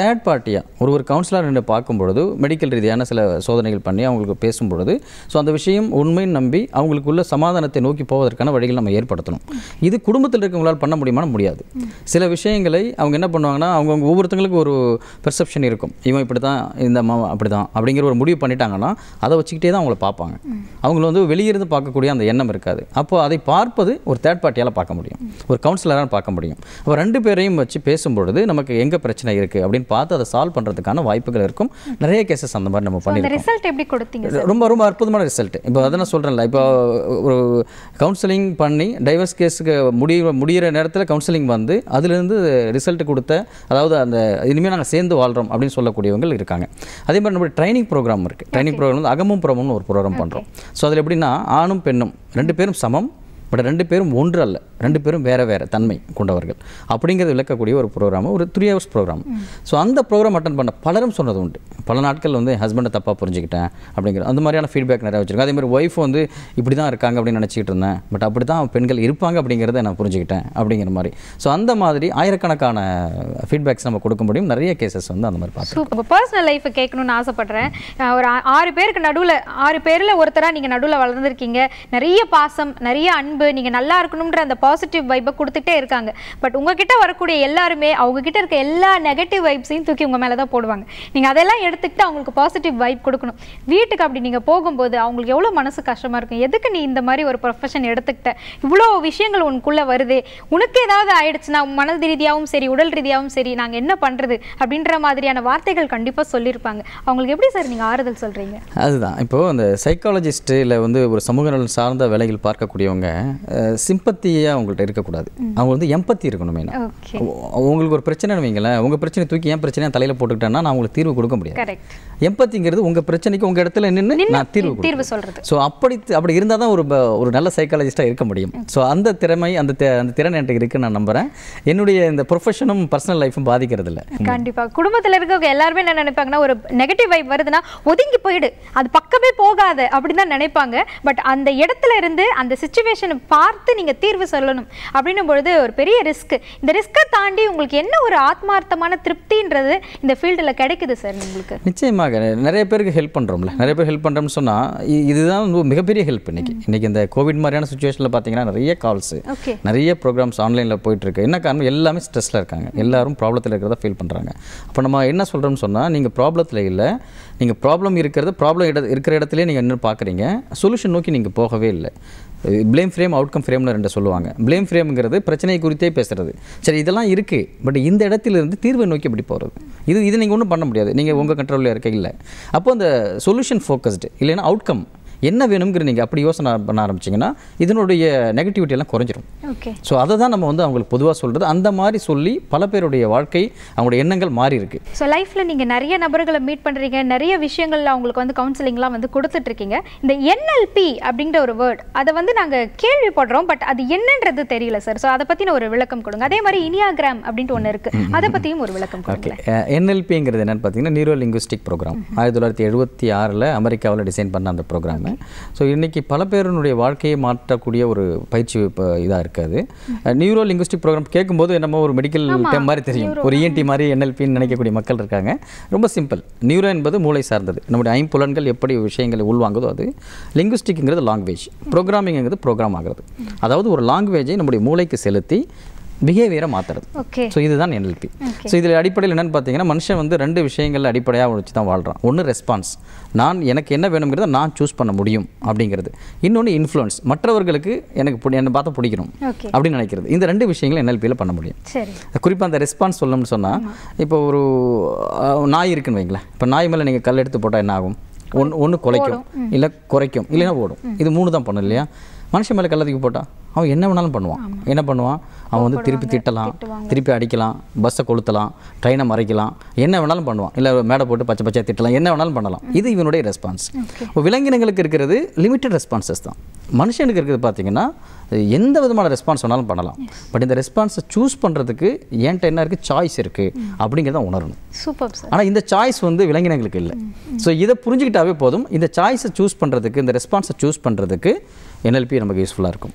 S2: பார்ட்டியாக ஒரு ஒரு கவுன்சிலர் நின்று பார்க்கும்பொழுது மெடிக்கல் ரீதியான சில சோதனைகள் பண்ணி அவங்களுக்கு பேசும்பொழுது ஸோ அந்த விஷயம் உண்மைன்னு நம்பி அவங்களுக்குள்ள சமாதானத்தை நோக்கி போவதற்கான வழிகள் நம்ம ஏற்படுத்தணும் இது குடும்பத்தில் இருக்கவங்களால் பண்ண முடியுமானா முடியாது சில விஷயங்களை அவங்க என்ன பண்ணுவாங்கன்னா அவங்கவுங்க ஒவ்வொருத்தங்களுக்கும் ஒரு பெர்செப்ஷன் இருக்கும் இவன் இப்படி தான் இந்த அம்மா அப்படி தான் அப்படிங்கிற ஒரு முடிவு பண்ணிட்டாங்கன்னா அதை வச்சுக்கிட்டே தான் அவங்கள பார்ப்பாங்க அவங்கள வந்து வெளியிருந்து பார்க்கக்கூடிய அந்த எண்ணம் இருக்காது அப்போ அதை பார்ப்பது ஒரு தேர்ட் பார்ட்டியால் பார்க்க முடியும் ஒரு கவுன்சிலரால் பார்க்க முடியும் அப்போ ரெண்டு பேரையும் வச்சு பேசும்பொழுது நமக்கு எங்கே பிரச்சனை இருக்குது அப்படின்னு பார்த்து அதை சால்வ் பண்ணுறதுக்கான வாய்ப்புகள் இருக்கும் நிறைய கேசஸ் அந்த மாதிரி நம்ம
S1: அந்த
S2: பண்ணியிருக்கோம்
S1: ரிசல்ட் எப்படி கொடுத்தீங்க
S2: ரொம்ப ரொம்ப அற்புதமான ரிசல்ட் இப்போ அதை நான் சொல்கிறேன்ல இப்போ ஒரு கவுன்சிலிங் பண்ணி டைவர்ஸ் கேஸுக்கு முடிய முடிகிற நேரத்தில் கவுன்சிலிங் வந்து அதுலேருந்து ரிசல்ட் கொடுத்த அதாவது அந்த இனிமேல் நாங்கள் சேர்ந்து வாழ்கிறோம் அப்படின்னு சொல்லக்கூடியவங்க இருக்காங்க அதே மாதிரி நம்ம ட்ரைனிங் ப்ரோக்ராம் இருக்குது ட்ரைனிங் ப்ரோக்ராம் வந்து அகமும் புறமும்னு ஒரு ப்ரோக்ராம் பண்ணுறோம் ஸோ அதில் எப்படின்னா ஆணும் பெண்ணும் ரெண்டு பேரும் சமம் பட் ரெண்டு பேரும் ஒன்று அல்ல ரெண்டு பேரும் வேற வேற தன்மை கொண்டவர்கள் அப்படிங்கிறது விளக்கக்கூடிய ஒரு ப்ரோக்ராம் ஒரு த்ரீ ஹவர்ஸ் ப்ரோக்ராம் ஸோ அந்த ப்ரோக்ராம் அட்டன் பண்ண பலரும் சொன்னது உண்டு பல நாட்கள் வந்து என் ஹஸ்பண்டை தப்பாக புரிஞ்சுக்கிட்டேன் அப்படிங்கிற அந்த மாதிரியான ஃபீட்பேக் நிறைய வச்சிருக்கேன் அதே மாதிரி ஒய்ஃப் வந்து இப்படி தான் இருக்காங்க அப்படின்னு நினச்சிக்கிட்டு இருந்தேன் பட் அப்படி தான் பெண்கள் இருப்பாங்க அப்படிங்கிறத நான் புரிஞ்சுக்கிட்டேன் அப்படிங்கிற மாதிரி ஸோ அந்த மாதிரி ஆயிரக்கணக்கான ஃபீட்பேக்ஸ் நம்ம கொடுக்க முடியும் நிறைய கேசஸ் வந்து அந்த மாதிரி பார்த்தோம்
S1: சூப்பர் பர்சனல் லைஃப்பை கேட்கணும்னு ஆசைப்படுறேன் அஹ் ஒரு ஆ- ஆறு பேருக்கு நடுவில் ஆறு பேரில் ஒருத்தராக நீங்கள் நடுவில் வளர்ந்துருக்கீங்க நிறைய பாசம் நிறைய அன்பு நீங்கள் நல்லா இருக்கணுன்ற அந்த பாசிட்டிவ் வைப்பை கொடுத்துட்டே இருக்காங்க பட் உங்ககிட்ட வரக்கூடிய எல்லாருமே அவங்க கிட்ட இருக்க எல்லா நெகட்டிவ் வைப்ஸையும் தூக்கி உங்கள் மேலே தான் போடுவாங்க நீங்கள் அதெல்லாம் எடுத்துக்கிட்டு அவங்களுக்கு பாசிட்டிவ் வைப் கொடுக்கணும் வீட்டுக்கு அப்படி நீங்கள் போகும்போது அவங்களுக்கு எவ்வளோ மனசு கஷ்டமாக இருக்கும் எதுக்கு நீ இந்த மாதிரி ஒரு ப்ரொஃபஷன் எடுத்துக்கிட்ட இவ்வளோ விஷயங்கள் உனக்குள்ளே வருதே உனக்கு ஏதாவது ஆயிடுச்சுன்னா மனது ரீதியாகவும் சரி உடல் ரீதியாகவும் சரி நாங்கள் என்ன பண்ணுறது அப்படின்ற மாதிரியான வார்த்தைகள் கண்டிப்பாக சொல்லியிருப்பாங்க அவங்களுக்கு எப்படி சார் நீங்கள் ஆறுதல் சொல்கிறீங்க
S2: அதுதான் இப்போது அந்த சைக்காலஜிஸ்ட்டு இல்லை வந்து ஒரு சமூக நலன் சார்ந்த வேலைகள் பார்க்கக்கூடியவங்க சிம்பத்தியாக அவங்கள்ட்ட இருக்கக்கூடாது அவங்க வந்து எம்பத்தி இருக்கணும் மெயினாக
S1: ஓகே
S2: உங்களுக்கு ஒரு பிரச்சனை வைங்களேன் உங்கள் பிரச்சனை தூக்கி ஏன் பிரச்சனையை தலையில் போட்டுக்கிட்டேன்னா நான் உங்களுக்கு தீர்வு கொடுக்க முடியாது
S1: கரெக்ட்
S2: எம்பத்திங்கிறது உங்கள் பிரச்சனைக்கு உங்கள் இடத்துல நின்று நான் தீர்வு கொடுப்பேன்
S1: தீர்வு சொல்கிறது
S2: ஸோ அப்படி அப்படி இருந்தால் தான் ஒரு ப- ஒரு நல்ல சைக்காலஜிஸ்ட்டாக இருக்க முடியும் ஸோ அந்த திறமை அந்த தி- அந்த திறன் என்கிட்ட இருக்குன்னு நான் நம்புகிறேன் என்னுடைய இந்த ப்ரொஃபஷனும் பர்சனல் லைஃப்பும் பாதிக்கிறது இல்லை
S1: கண்டிப்பா குடும்பத்துல இருக்கவங்க எல்லாருமே என்ன நினைப்பாங்கன்னா ஒரு நெகட்டிவ் வைப் வருதுன்னா ஒதுங்கி போயிடு அது பக்கமே போகாத அப்படின்னு தான் நினைப்பாங்க பட் அந்த இடத்துல இருந்து அந்த சுச்சுவேஷனை பார்த்து நீங்க தீர்வு சொல்லணும் அப்படின்னும் பொழுது ஒரு பெரிய ரிஸ்க் இந்த ரிஸ்க்கை தாண்டி உங்களுக்கு என்ன ஒரு ஆத்மார்த்தமான திருப்தின்றது இந்த ஃபீல்டில் கிடைக்குது சார் உங்களுக்கு
S2: நிச்சயமாக நிறைய பேருக்கு ஹெல்ப் பண்ணுறோம்ல நிறைய பேர் ஹெல்ப் பண்ணுறோம்னு சொன்னால் இதுதான் வந்து ஒரு மிகப்பெரிய ஹெல்ப் இன்னைக்கு இன்னைக்கு இந்த கோவிட் மாதிரியான சுச்சுவேஷனில் பார்த்தீங்கன்னா நிறைய கால்ஸு
S1: ஓகே
S2: நிறைய ப்ரோக்ராம்ஸ் ஆன்லைனில் போயிட்டுருக்கு என்ன காரணம் எல்லாமே ஸ்ட்ரெஸ்ஸில் இருக்காங்க எல்லாரும் ப்ராப்ளத்தில் இருக்கிறத ஃபீல் பண்ணுறாங்க அப்போ நம்ம என்ன சொல்கிறோம்னு சொன்னால் நீங்கள் ப்ராப்ளத்தில் இல்லை நீங்கள் ப்ராப்ளம் இருக்கிறது ப்ராப்ளம் இட இருக்கிற இடத்துலயே நீங்கள் இன்னும் பார்க்குறீங்க சொல்யூஷன் நோக்கி நீங்கள் போகவே இல்லை ப்ளேம் ஃப்ரேம் அவுட்கம் ஃப்ரேம்னு ரெண்டு சொல்லுவாங்க ப்ளேம் ஃப்ரேம்ங்கிறது பிரச்சனை குறித்தே பேசுறது சரி இதெல்லாம் இருக்குது பட் இந்த இடத்துல இருந்து தீர்வை நோக்கி எப்படி போகிறது இது இது நீங்கள் ஒன்றும் பண்ண முடியாது நீங்கள் உங்கள் கண்ட்ரோலில் இருக்க இல்லை அப்போ அந்த சொல்யூஷன் ஃபோக்கஸ்டு இல்லைன்னா அவுட்கம் என்ன வேணுங்கிற நீங்கள் அப்படி யோசனை பண்ண ஆரம்பிச்சிங்கன்னா இதனுடைய நெகட்டிவிட்டி எல்லாம் குறைஞ்சிரும்
S1: ஓகே
S2: ஸோ அதை தான் நம்ம வந்து அவங்களுக்கு பொதுவாக சொல்கிறது அந்த மாதிரி சொல்லி பல பேருடைய வாழ்க்கை அவங்களுடைய எண்ணங்கள் மாறி இருக்கு
S1: ஸோ லைஃப்பில் நீங்கள் நிறைய நபர்களை மீட் பண்ணுறீங்க நிறைய விஷயங்கள்ல அவங்களுக்கு வந்து கவுன்சிலிங்லாம் வந்து கொடுத்துட்ருக்கீங்க இந்த என்எல்பி அப்படிங்கிற ஒரு வேர்ட் அதை வந்து நாங்கள் கேள்விப்படுறோம் பட் அது என்னன்றது தெரியல சார் ஸோ அதை பற்றின ஒரு விளக்கம் கொடுங்க அதே மாதிரி இனியாகிராம் அப்படின்ட்டு ஒன்று இருக்குது அதை பற்றியும் ஒரு விளக்கம்
S2: ஓகே
S1: கொடுங்க
S2: என்எல்பிங்கிறது என்னன்னு பார்த்தீங்கன்னா நியூரோ லிங்குஸ்டிக் ப்ரோக்ராம் ஆயிரத்தி தொள்ளாயிரத்தி எழுபத்தி ஆறில் அமெரிக்காவில் டிசைன் பண்ண அந்த ப்ரோக்ராம் ஸோ இன்னைக்கு பல பேருனுடைய வாழ்க்கையை மாற்றக்கூடிய ஒரு பயிற்சி இதாக இருக்காது நியூரோ லிங்குஸ்டிக் ப்ரோக்ராம் கேட்கும்போது நம்ம ஒரு மெடிக்கல் டேம் மாதிரி தெரியும் ஒரு இஎன்டி மாதிரி என்எல்பின்னு நினைக்கக்கூடிய மக்கள் இருக்காங்க ரொம்ப சிம்பிள் நியூரோ என்பது மூளை சார்ந்தது நம்முடைய ஐம்புலன்கள் எப்படி விஷயங்களை உள்வாங்குதோ அது லிங்குஸ்டிக்ங்கிறது லாங்குவேஜ் ப்ரோக்ராமிங்கிறது ப்ரோக்ராம் ஆகிறது அதாவது ஒரு லாங்குவேஜை நம்முடைய மூளைக்கு செலுத்தி பிஹேவியரை மாற்றுறது
S1: ஓகே
S2: ஸோ இதுதான் என்எல்பி ஸோ இதில் அடிப்படையில் என்னன்னு பார்த்தீங்கன்னா மனுஷன் வந்து ரெண்டு விஷயங்கள் அடிப்படையாக வச்சு தான் வாழ்கிறான் ஒன்று ரெஸ்பான்ஸ் நான் எனக்கு என்ன வேணுங்கிறத நான் சூஸ் பண்ண முடியும் அப்படிங்கிறது இன்னொன்று இன்ஃப்ளூயன்ஸ் மற்றவர்களுக்கு எனக்கு பிடி- என்னை பார்த்தா பிடிக்கணும்
S1: ஓகே
S2: அப்படின்னு நினைக்கிறது இந்த ரெண்டு விஷயங்களும் என்எல்பியில் பண்ண முடியும்
S1: சரி
S2: குறிப்பாக அந்த ரெஸ்பான்ஸ் சொல்லணும்னு சொன்னால் இப்போ ஒரு அஹ், நாய் இருக்குன்னு வைங்களேன் இப்போ நாய் மேலே நீங்கள் கல் எடுத்து போட்டால் என்ன ஆகும் ஒன்று ஒன்று குலைக்கும் இல்லை குறைக்கும் இல்லைன்னா ஓடும் இது மூணு தான் பண்ணும் இல்லையா மனுஷன் மேலே கல்லத்துக்கு போட்டால் அவன் என்ன வேணாலும் பண்ணுவான் என்ன பண்ணுவான் அவன் வந்து திருப்பி திட்டலாம் திருப்பி அடிக்கலாம் பஸ்ஸை கொளுத்தலாம் ட்ரெயினை மறைக்கலாம் என்ன வேணாலும் பண்ணுவான் இல்லை மேடை போட்டு பச்சை பச்சையாக திட்டலாம் என்ன வேணாலும் பண்ணலாம் இது இவனுடைய ரெஸ்பான்ஸ் இப்போ விலங்கினங்களுக்கு இருக்கிறது லிமிட்டட் ரெஸ்பான்சஸ் தான் மனுஷனுக்கு இருக்கிறது பார்த்தீங்கன்னா எந்த விதமான ரெஸ்பான்ஸ் வேணாலும் பண்ணலாம் பட் இந்த ரெஸ்பான்ஸை சூஸ் பண்ணுறதுக்கு என்கிட்ட என்ன இருக்குது சாய்ஸ் இருக்குது அப்படிங்கிறத உணரணும்
S1: சூப்பர் சார்
S2: ஆனால் இந்த சாய்ஸ் வந்து விலங்கினங்களுக்கு இல்லை ஸோ இதை புரிஞ்சுக்கிட்டாவே போதும் இந்த சாய்ஸை சூஸ் பண்ணுறதுக்கு இந்த ரெஸ்பான்ஸை சூஸ் பண்ணுறதுக்கு என்எல்பி நமக்கு யூஸ்ஃபுல்லாக இருக்கும்
S1: ஓகே
S2: அடுத்து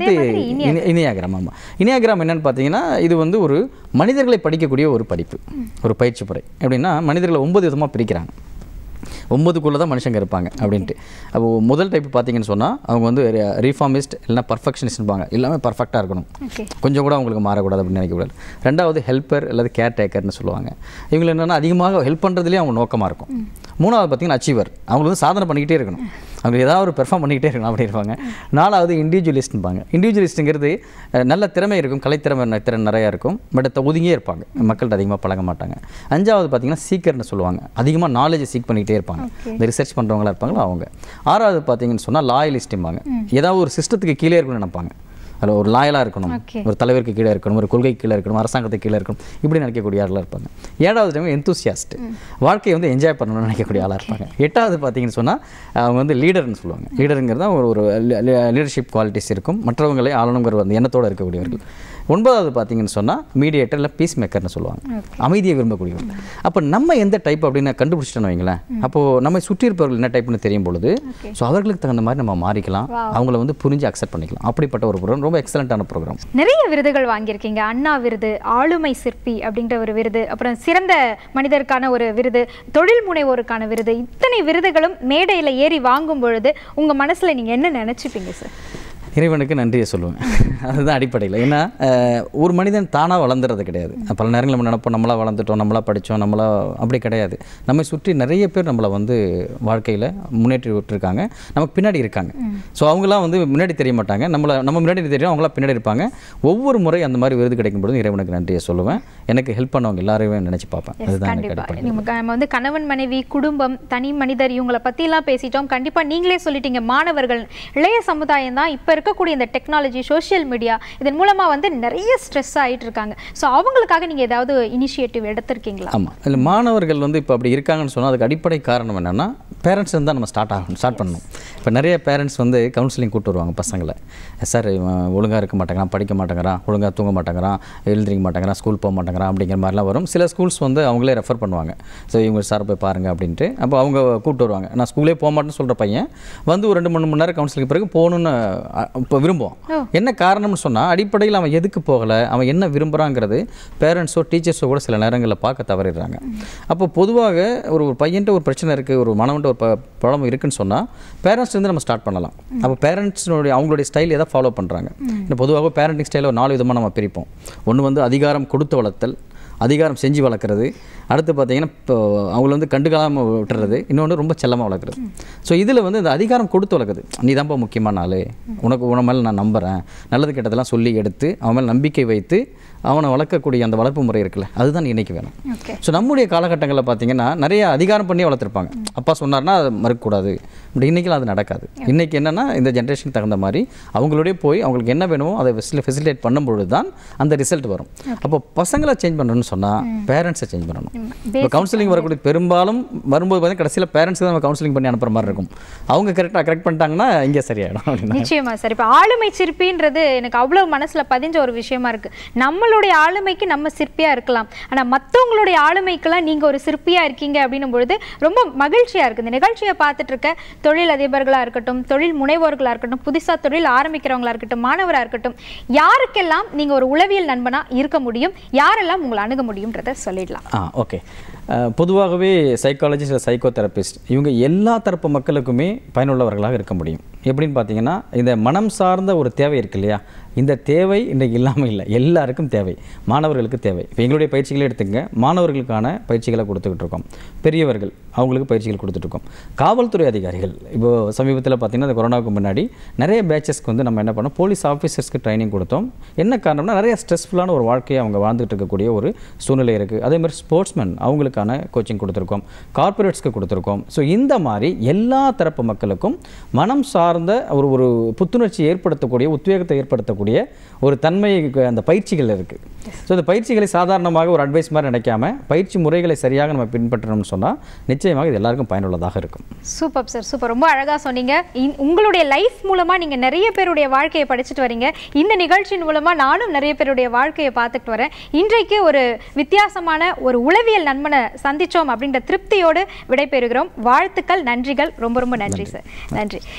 S2: அடுத்து
S1: மாதிரி இனி
S2: இனி- இனியாகிராம் ஆமாம் இனியாகிராம் என்னன்னு பார்த்தீங்கன்னா இது வந்து ஒரு மனிதர்களை படிக்கக்கூடிய ஒரு படிப்பு ஒரு பயிற்சி முறை எப்படின்னா மனிதர்களை ஒன்பது விதமாக பிரிக்கிறாங்க ஒன்பதுக்குள்ளே தான் மனுஷங்க இருப்பாங்க அப்படின்ட்டு அப்போ முதல் டைப் பார்த்தீங்கன்னு சொன்னால் அவங்க வந்து ரீஃபார்மிஸ்ட் இல்லைன்னா பர்ஃபெக்ஷனிஸ்ட்பாங்க எல்லாமே பர்ஃபெக்டாக இருக்கணும்
S1: ஓகே
S2: கொஞ்சம் கூட அவங்களுக்கு மாறக்கூடாது அப்படின்னு நினைக்கக்கூடாது ரெண்டாவது ஹெல்ப்பர் அல்லது கேர் டேக்கர்னு சொல்லுவாங்க இவங்க என்னென்னா அதிகமாக ஹெல்ப் பண்ணுறதுலேயே அவங்க நோக்கமாக இருக்கும் மூணாவது பார்த்தீங்கன்னா அச்சீவர் அவங்க வந்து சாதனை பண்ணிக்கிட்டே இருக்கணும் அவங்க ஏதாவது ஒரு பெர்ஃபார்ம் பண்ணிக்கிட்டே இருக்கணும் அப்படி இருப்பாங்க நாலாவது இண்டிவிஜுவலிஸ்ட்பாங்க இண்டிவிஜுவலிஸ்ட்டுங்கிறது அஹ், நல்ல திறமை இருக்கும் கலைத்திறமை ந- திறன் நிறையா இருக்கும் பட் ஒதுங்கியே இருப்பாங்க மக்கள்கிட்ட அதிகமாக பழக மாட்டாங்க அஞ்சாவது பார்த்தீங்கன்னா சீக்கர்னு சொல்லுவாங்க அதிகமாக நாலேஜ் சீக் பண்ணிக்கிட்டே இருப்பாங்க இந்த ரிசர்ச் பண்ணுறவங்களா இருப்பாங்களோ அவங்க ஆறாவது பார்த்தீங்கன்னு சொன்னால் லாயலிஸ்ட்டும்பாங்க ஏதாவது ஒரு சிஸ்டத்துக்கு கீழே இருக்கணும்னு நினைப்பாங்க அதில் ஒரு லாயலாக இருக்கணும்
S1: Okay.
S2: ஒரு தலைவருக்கு கீழே இருக்கணும் ஒரு கொள்கைக்கு கீழே இருக்கணும் அரசாங்கத்துக்கு கீழே இருக்கணும் இப்படி நினைக்கக்கூடிய ஆளாக இருப்பாங்க ஏழாவது டைம் எந்தூசியாஸ்ட் வாழ்க்கையை வந்து என்ஜாய் பண்ணணும்னு நினைக்கக்கூடிய ஆளாக இருப்பாங்க எட்டாவது பார்த்தீங்கன்னு சொன்னால் அவங்க வந்து லீடர்னு சொல்லுவாங்க லீடருங்கிறது ஒரு ஒரு லீடர்ஷிப் குவாலிட்டிஸ் இருக்கும் மற்றவங்களை ஆளணுங்கிற அந்த எண்ணத்தோடு இருக்கக்கூடியவர்கள் ஒன்பதாவது பார்த்தீங்கன்னு சொன்னால் மீடியேட்டர் இல்லை பீஸ் மேக்கர்னு சொல்லுவாங்க அமைதியை விரும்பக்கூடியவர்கள் அப்போ நம்ம எந்த டைப் அப்படின்னு கண்டுபிடிச்சிட்டோன்னு வைங்களேன் அப்போது நம்ம சுற்றி இருப்பவர்கள் என்ன டைப்னு தெரியும் பொழுது ஸோ அவர்களுக்கு தகுந்த மாதிரி நம்ம மாறிக்கலாம் அவங்கள வந்து புரிஞ்சு அக்செப்ட் பண்ணிக்கலாம் அப்படிப்பட்ட ஒரு ப்ரோக்ராம் ரொம்ப எக்ஸலண்ட்டான ப்ரோக்ராம்
S1: நிறைய விருதுகள் வாங்கியிருக்கீங்க அண்ணா விருது ஆளுமை சிற்பி அப்படின்ற ஒரு விருது அப்புறம் சிறந்த மனிதருக்கான ஒரு விருது தொழில் முனைவோருக்கான விருது இத்தனை விருதுகளும் மேடையில் ஏறி வாங்கும் பொழுது உங்க மனசுல நீங்க என்ன நினைச்சுப்பீங்க சார்
S2: இறைவனுக்கு நன்றியை சொல்லுவேன் அதுதான் அடிப்படையில் ஏன்னா அஹ், ஒரு மனிதன் தானாக வளர்ந்துறது கிடையாது பல நேரங்கள் நம்ம நினைப்போம் நம்மளா வளர்ந்துட்டோம் நம்மளா படித்தோம் நம்மளா அப்படி கிடையாது நம்மை சுற்றி நிறைய பேர் நம்மளை வந்து வாழ்க்கையில் முன்னேற்றி விட்டுருக்காங்க நமக்கு பின்னாடி இருக்காங்க ஸோ அவங்களாம் வந்து முன்னாடி தெரிய மாட்டாங்க நம்மளை நம்ம முன்னாடி தெரியும் அவங்களாம் பின்னாடி இருப்பாங்க ஒவ்வொரு முறை அந்த மாதிரி விருது கிடைக்கும் பொழுது இறைவனுக்கு நன்றியை சொல்லுவேன் எனக்கு ஹெல்ப் பண்ணவங்க எல்லாரையுமே நினச்சி பார்ப்பேன் அதுதான் எனக்கு
S1: கண்டிப்பா
S2: அடிப்படை
S1: நமக்கு நம்ம வந்து கணவன் மனைவி குடும்பம் தனி மனிதர் இவங்கள பத்திலாம் பேசிட்டோம் கண்டிப்பா நீங்களே சொல்லிட்டீங்க மாணவர்கள் இளைய சமுதாயம் தான் இப்ப இருக்கக்கூடிய இந்த டெக்னாலஜி சோஷியல் மீடியா இதன் மூலமா வந்து நிறைய ஸ்ட்ரெஸ் ஆயிட்டு இருக்காங்க ஸோ அவங்களுக்காக நீங்க ஏதாவது இனிஷியேட்டிவ் எடுத்திருக்கீங்களா
S2: ஆமாம் இல்லை மாணவர்கள் வந்து இப்போ அப்படி இருக்காங்கன்னு சொன்னால் அதுக்கு அடிப்படை காரணம் என்னென்னா பேரண்ட்ஸ் தான் நம்ம ஸ்டார்ட் ஆகணும் ஸ்டார்ட் பண்ணணும் இப்போ நிறைய பேரண்ட்ஸ் வந்து கவுன்சிலிங் கூட்டு வருவாங்க பசங்களை சார் இவன் ஒழுங்காக இருக்க மாட்டேங்கிறான் படிக்க மாட்டேங்கிறான் ஒழுங்காக தூங்க மாட்டேங்கிறான் எழுந்திரிக்க மாட்டேங்கிறான் ஸ்கூல் போக மாட்டேங்கிறான் அப்படிங்கிற மாதிரிலாம் வரும் சில ஸ்கூல்ஸ் வந்து அவங்களே ரெஃபர் பண்ணுவாங்க ஸோ இவங்க சார் போய் பாருங்க அப்படின்ட்டு அப்போ அவங்க கூப்பிட்டு வருவாங்க நான் ஸ்கூலே போக மாட்டேன்னு சொல்கிற பையன் வந்து ஒரு ரெண்டு மூணு மணி நேரம் கவுன்சிலிங் பிறகு போகணுன்னு அ, இப்போ விரும்புவான் என்ன காரணம்னு சொன்னால் அடிப்படையில் அவன் எதுக்கு போகலை அவன் என்ன விரும்புகிறாங்கிறது பேரண்ட்ஸோ டீச்சர்ஸோ கூட சில நேரங்களில் பார்க்க தவறிடுறாங்க அப்போ பொதுவாக ஒரு ஒரு பையன்ட்ட ஒரு பிரச்சனை இருக்குது ஒரு மனவன்ட்ட ஒரு ப பழம் இருக்குன்னு சொன்னால் பேரண்ட்ஸ்லேருந்து நம்ம ஸ்டார்ட் பண்ணலாம் அப்போ பேரண்ட்ஸினுடைய அவங்களுடைய ஸ்டைல் எதை ஃபாலோ பண்ணுறாங்க இன்னும் பொதுவாக பேரண்டிங் ஸ்டைலில் ஒரு நாலு விதமாக நம்ம பிரிப்போம் ஒன்று வந்து அதிகாரம் கொடுத்து வளர்த்தல் அதிகாரம் செஞ்சு வளர்க்குறது அடுத்து பார்த்தீங்கன்னா இப்போ அவங்கள வந்து கண்டுக்காமல் விட்டுறது இன்னொன்று ரொம்ப செல்லமாக வளர்க்குறது ஸோ இதில் வந்து இந்த அதிகாரம் கொடுத்து வளர்க்குது நீ தான்ப்பா முக்கியமான ஆள் உனக்கு உன மேலே நான் நம்புகிறேன் நல்லது கெட்டதெல்லாம் சொல்லி எடுத்து அவன் மேலே நம்பிக்கை வைத்து அவனை வளர்க்கக்கூடிய அந்த வளர்ப்பு முறை இருக்குல்ல அதுதான் இன்னைக்கு வேணும்
S1: ஓகே
S2: ஸோ நம்முடைய காலகட்டங்களில் பார்த்தீங்கன்னா நிறைய அதிகாரம் பண்ணி வளர்த்துருப்பாங்க அப்பா சொன்னார்னா அதை மறுக்கக்கூடாது இப்படி இன்றைக்கெலாம் அது நடக்காது இன்றைக்கி என்னென்னா இந்த ஜென்ரேஷனுக்கு தகுந்த மாதிரி அவங்களுடைய போய் அவங்களுக்கு என்ன வேணுமோ அதை ஃபெசிலிட்டேட் பண்ணும் பொழுது தான் அந்த ரிசல்ட் வரும் அப்போ பசங்களை சேஞ்ச் பண்ணணும்னு சொன்னால் பேரண்ட்ஸை சேஞ்ச் பண்ணணும் இப்போ கவுன்சிலிங் வரக்கூடிய பெரும்பாலும் வரும்போது பார்த்தீங்கன்னா கடைசியில் பேரண்ட்ஸ் தான் நம்ம கவுன்சிலிங் பண்ணி அனுப்புற மாதிரி இருக்கும் அவங்க கரெக்டாக கரெக்ட் பண்ணிட்டாங்கன்னா இங்கே சரியாயிடும் அப்படின்னா
S1: நிச்சயமா சார் இப்போ ஆளுமை சிற்பின்றது எனக்கு அவ்வளவு மனசுல பதிஞ்ச ஒரு விஷயமா இருக்கு நம்மளுடைய ஆளுமைக்கு நம்ம சிற்பியா இருக்கலாம் ஆனா மத்தவங்களுடைய ஆளுமைக்கெல்லாம் நீங்க ஒரு சிற்பியா இருக்கீங்க அப்படின்னும் பொழுது ரொம்ப மகிழ்ச்சியா இருக்கு இந்த நிகழ்ச்சியை பார்த்துட்டு இருக்க தொழில் அதிபர்களா இருக்கட்டும் தொழில் முனைவோர்களா இருக்கட்டும் புதுசா தொழில் ஆரம்பிக்கிறவங்களா இருக்கட்டும் மாணவரா இருக்கட்டும் யாருக்கெல்லாம் நீங்க ஒரு உளவியல் நண்பனா இருக்க முடியும் யாரெல்லாம் உங்களை அணுக முடியும்ன்றத சொல்லிடலாம்
S2: ஆ ஓகே பொதுவாகவே சைக்காலஜிஸ்ட் சைக்கோ தெரபிஸ்ட் இவங்க எல்லா தரப்பு மக்களுக்குமே பயனுள்ளவர்களாக இருக்க முடியும் எப்படின்னு பார்த்தீங்கன்னா இந்த மனம் சார்ந்த ஒரு தேவை இருக்கு இல்லையா இந்த தேவை இன்றைக்கு இல்லாமல் இல்லை எல்லாருக்கும் தேவை மாணவர்களுக்கு தேவை இப்போ எங்களுடைய பயிற்சிகளை எடுத்துங்க மாணவர்களுக்கான பயிற்சிகளை கொடுத்துக்கிட்டு இருக்கோம் பெரியவர்கள் அவங்களுக்கு பயிற்சிகள் கொடுத்துட்டு இருக்கோம் காவல்துறை அதிகாரிகள் இப்போ சமீபத்தில் பார்த்தீங்கன்னா இந்த கொரோனாவுக்கு முன்னாடி நிறைய பேச்சஸ்க்கு வந்து நம்ம என்ன பண்ணோம் போலீஸ் ஆஃபீஸர்ஸ்க்கு ட்ரைனிங் கொடுத்தோம் என்ன காரணம்னா நிறைய ஸ்ட்ரெஸ்ஃபுல்லான ஒரு வாழ்க்கையை அவங்க வாழ்ந்துட்டு இருக்கக்கூடிய ஒரு சூழ்நிலை இருக்குது அதே மாதிரி ஸ்போர்ட்ஸ்மேன் அவங்களுக்கான கோச்சிங் கொடுத்துருக்கோம் கார்ப்பரேட்ஸ்க்கு கொடுத்துருக்கோம் ஸோ இந்த மாதிரி எல்லா தரப்பு மக்களுக்கும் மனம் சார்ந்த ஒரு ஒரு புத்துணர்ச்சி ஏற்படுத்தக்கூடிய உத்வேகத்தை ஏற்படுத்தக்கூடிய ஒரு தன்மை அந்த பயிற்சிகள் இருக்குது ஸோ இந்த பயிற்சிகளை சாதாரணமாக ஒரு அட்வைஸ் மாதிரி நினைக்காம பயிற்சி முறைகளை சரியாக நம்ம பின்பற்றணும்னு சொன்னால் நிச்சயமாக இது எல்லாருக்கும் பயனுள்ளதாக இருக்கும்
S1: சூப்பர் சார் சூப்பர் ரொம்ப அழகா சொன்னீங்க இந்- உங்களுடைய லைஃப் மூலமா நீங்க நிறைய பேருடைய வாழ்க்கையை படிச்சுட்டு வரீங்க இந்த நிகழ்ச்சியின் மூலமா நானும் நிறைய பேருடைய வாழ்க்கையை பார்த்துட்டு வரேன் இன்றைக்கு ஒரு வித்தியாசமான ஒரு உளவியல் நண்பனை சந்திச்சோம் அப்படின்ற திருப்தியோடு விடைபெறுகிறோம் வாழ்த்துக்கள் நன்றிகள் ரொம்ப ரொம்ப நன்றி சார் நன்றி நேர்களே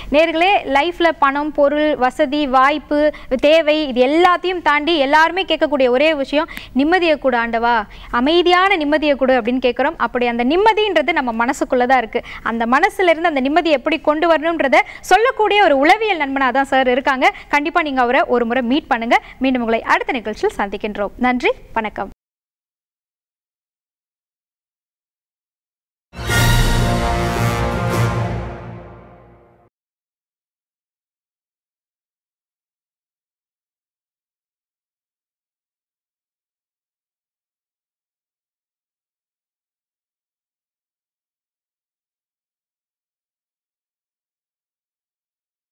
S1: பொதுவாகவே லைஃப்ல பணம் பொருள் வசதி வாய்ப்பு தேவை இது எல்லாத்தையும் தாண்டி எல்லாருமே கேட்கக்கூடிய ஒரே விஷயம் நிம்மதியை கூட ஆண்டவா அமைதியான நிம்மதியை கொடு அப்படின்னு கேட்குறோம் அப்படி அந்த நிம்மதின்றது நம்ம மனசுக்குள்ள தான் இருக்கு அந்த மனசுல இருந்து அந்த நிம்மதியை எப்படி கொண்டு வரணுன்றத சொல்லக்கூடிய ஒரு உளவியல் நண்பனாக தான் சார் இருக்காங்க கண்டிப்பா நீங்க அவரை ஒரு முறை மீட் பண்ணுங்க மீண்டும் உங்களை அடுத்த நிகழ்ச்சியில் சந்திக்கின்றோம் நன்றி வணக்கம்